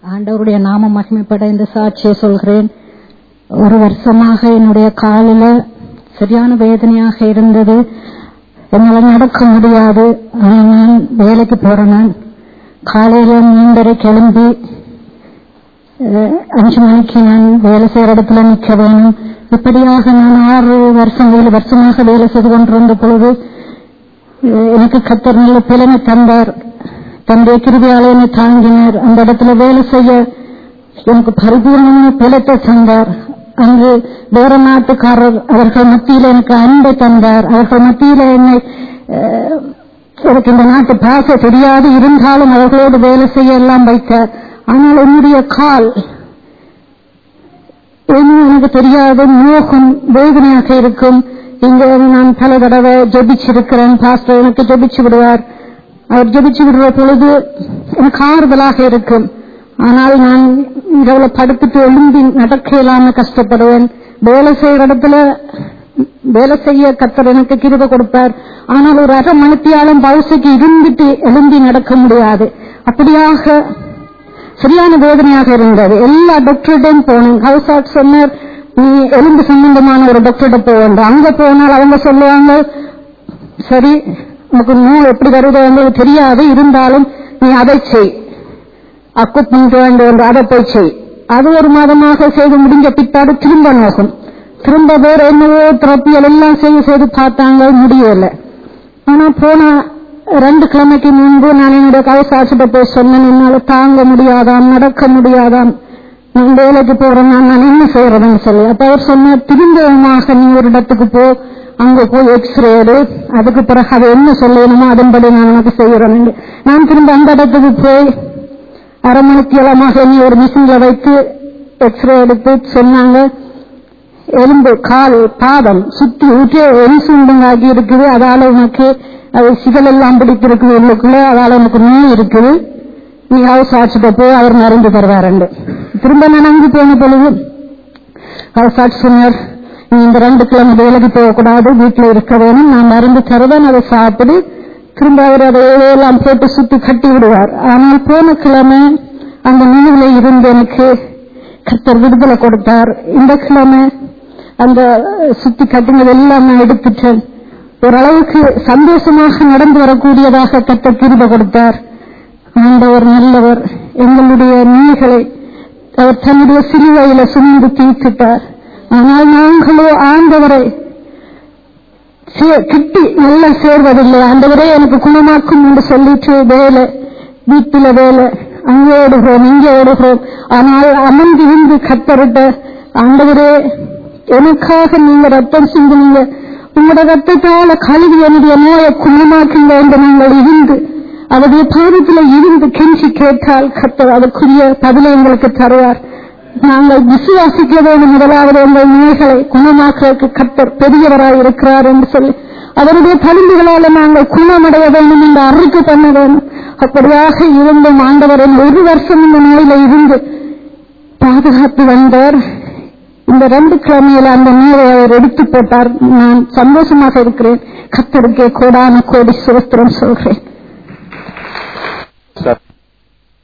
ஆண்டவருடைய நாம மகிமைப்பட இந்த சாட்சியை சொல்கிறேன் ஒரு வருஷமாக என்னுடைய காலில சரியான வேதனையாக இருந்தது என்னால நடக்க முடியாது ஆனா நான் வேலைக்கு போறேன் நான் காலையில மூன்றரை கிளம்பி அஹ், அஞ்சு மணிக்கு நான் வேலை செய்யற இடத்துல நிக்க வேணும் இப்படியாக நான் ஆறு வருஷம் ஏழு வருஷமாக வேலை செய்து கொண்டிருந்த பொழுது அஹ், எனக்கு கத்தர் நல்ல பிளனை தந்தார் தன்னுடைய கிருபியால என்னை தாங்கினார் அந்த இடத்துல வேலை செய்ய எனக்கு பரிபூர்ணமான பிளத்தை தந்தார் அங்கு வேற நாட்டுக்காரர் அவர்கள் மத்தியில எனக்கு அன்பை தந்தார் அவர்கள் மத்தியில என்னை அஹ், எனக்கு இந்த நாட்டு பாச தெரியாது இருந்தாலும் அவர்களோடு வேலை செய்ய எல்லாம் வைத்தார் ஆனால் என்னுடைய கால் இன்னும் எனக்கு தெரியாத மோகம் வேதனையாக இருக்கும் இங்க நான் பல தடவை ஜெபிச்சிருக்கிறேன் பாஸ்டர் எனக்கு ஜெபிச்சு விடுவார் அவர் ஜெபிச்சு விடுற பொழுது எனக்கு ஆறுதலாக இருக்கும் ஆனால் நான் இரவுல படுத்துட்டு எழும்பி நடக்க இல்லாம கஷ்டப்படுவேன் வேலை செய்யற இடத்துல வேலை செய்ய கத்தர் எனக்கு கிருப கொடுப்பார் ஆனால் ஒரு அரை மணித்தியாலும் பவுசைக்கு இருந்துட்டு எழும்பி நடக்க முடியாது அப்படியாக சரியான வேதனையாக இருந்தது எல்லா டாக்டர்கிட்டையும் போனேன் ஹவுஸ் ஆட் சொன்னார் நீ எலும்பு சம்பந்தமான ஒரு டாக்டர்கிட்ட போக வேண்டும் அங்க போனால் அவங்க சொல்லுவாங்க சரி உனக்கு நோய் எப்படி வருது எங்களுக்கு தெரியாது இருந்தாலும் நீ அதை செய் அக்குப் பண்ண வேண்டும் அதை போய் செய் அது ஒரு மாதமாக செய்து முடிஞ்ச பிற்பாடு திரும்ப நோகும் திரும்ப வேற என்னவோ திரப்பியல் எல்லாம் செய்து செய்து பார்த்தாங்க முடியல ஆனா போன ரெண்டு கிழமைக்கு முன்பு நான் என்னுடைய கவசாசிட்ட போய் சொன்னேன் என்னால தாங்க முடியாதாம் நடக்க முடியாதாம் நான் வேலைக்கு போறேன் நான் நான் என்ன செய்யறதுன்னு சொல்லி அப்ப அவர் சொன்னார் திரும்பமாக நீ ஒரு இடத்துக்கு போ அங்க போய் எக்ஸ்ரே எடு அதுக்கு பிறகு அதை என்ன சொல்லணுமோ அதன்படி நான் உனக்கு செய்யறேன் நான் திரும்ப அந்த இடத்துக்கு போய் அரை மணிக்கு இளமாக நீ ஒரு மிஷின்ல வைத்து எக்ஸ்ரே எடுத்து சொன்னாங்க எலும்பு கால் பாதம் சுத்தி ஊற்றி எரிசுண்டுங்காக்கி இருக்குது அதால உனக்கு அது சிகல் எல்லாம் பிடித்திருக்குது உள்ளுக்குள்ள அதால உனக்கு நோய் இருக்குது நீ ஹவுஸ் ஆட்சிட்ட போய் அவர் மருந்து தருவாருண்டு திரும்ப நான் அங்கு போன பொழுது ஹவுஸ் ஆட்சி சொன்னார் நீ இந்த ரெண்டு கிழமை வேலைக்கு போகக்கூடாது வீட்டுல இருக்க வேணும் நான் மருந்து தருவேன் அதை சாப்பிடு திரும்ப அவர் அதை எல்லாம் போட்டு சுத்தி கட்டி விடுவார் ஆனால் போன கிழமை அந்த நோயில இருந்து எனக்கு கர்த்தர் விடுதலை கொடுத்தார் இந்த கிழமை அந்த சுத்தி கட்டினது எல்லாம் நான் எடுத்துட்டேன் ஓரளவுக்கு சந்தோஷமாக நடந்து வரக்கூடியதாக கர்த்தர் கிருப கொடுத்தார் ஆண்டவர் நல்லவர் எங்களுடைய நீர்களை அவர் தன்னுடைய சிலுவையில சுமந்து தீர்த்துட்டார் ஆனால் நாங்களோ ஆண்டவரை சே- கிட்டி நல்லா சேர்வதில்லை ஆண்டவரே எனக்கு குணமாக்கும் என்று சொல்லிட்டு வேலை வீட்டில வேலை அங்கே ஓடுகிறோம் இங்கே ஓடுகிறோம் ஆனால் அமர்ந்து இருந்து கத்தரிட்ட ஆண்டவரே எனக்காக நீங்க ரத்தம் சிந்துனீங்க உங்களோட ரத்தத்தால கழுவி என்னுடைய நோயை குணமாக்குங்க என்று நாங்கள் இருந்து அவருடைய பாதத்துல இருந்து கெஞ்சி கேட்டால் கத்தர் அதற்குரிய பதிலை எங்களுக்கு தருவார் நாங்கள் விசுவாசிக்க வேண்டும் முதலாவது எங்கள் நோய்களை குணமாக்குவதற்கு கத்தர் பெரியவராய் இருக்கிறார் என்று சொல்லி அவருடைய தழும்புகளால நாங்கள் குணமடைய வேண்டும் என்று அறிக்கை பண்ண வேண்டும் அப்படியாக இருந்தும் ஆண்டவரின் ஒரு வருஷம் இந்த நோயில இருந்து பாதுகாத்து வந்தார் இந்த ரெண்டு கிழமையில அந்த நீரை அவர் எடுத்து போட்டார் நான் சந்தோஷமாக இருக்கிறேன் கத்தருக்கே கோடான கோடி சுரஸ்திரம் சொல்கிறேன்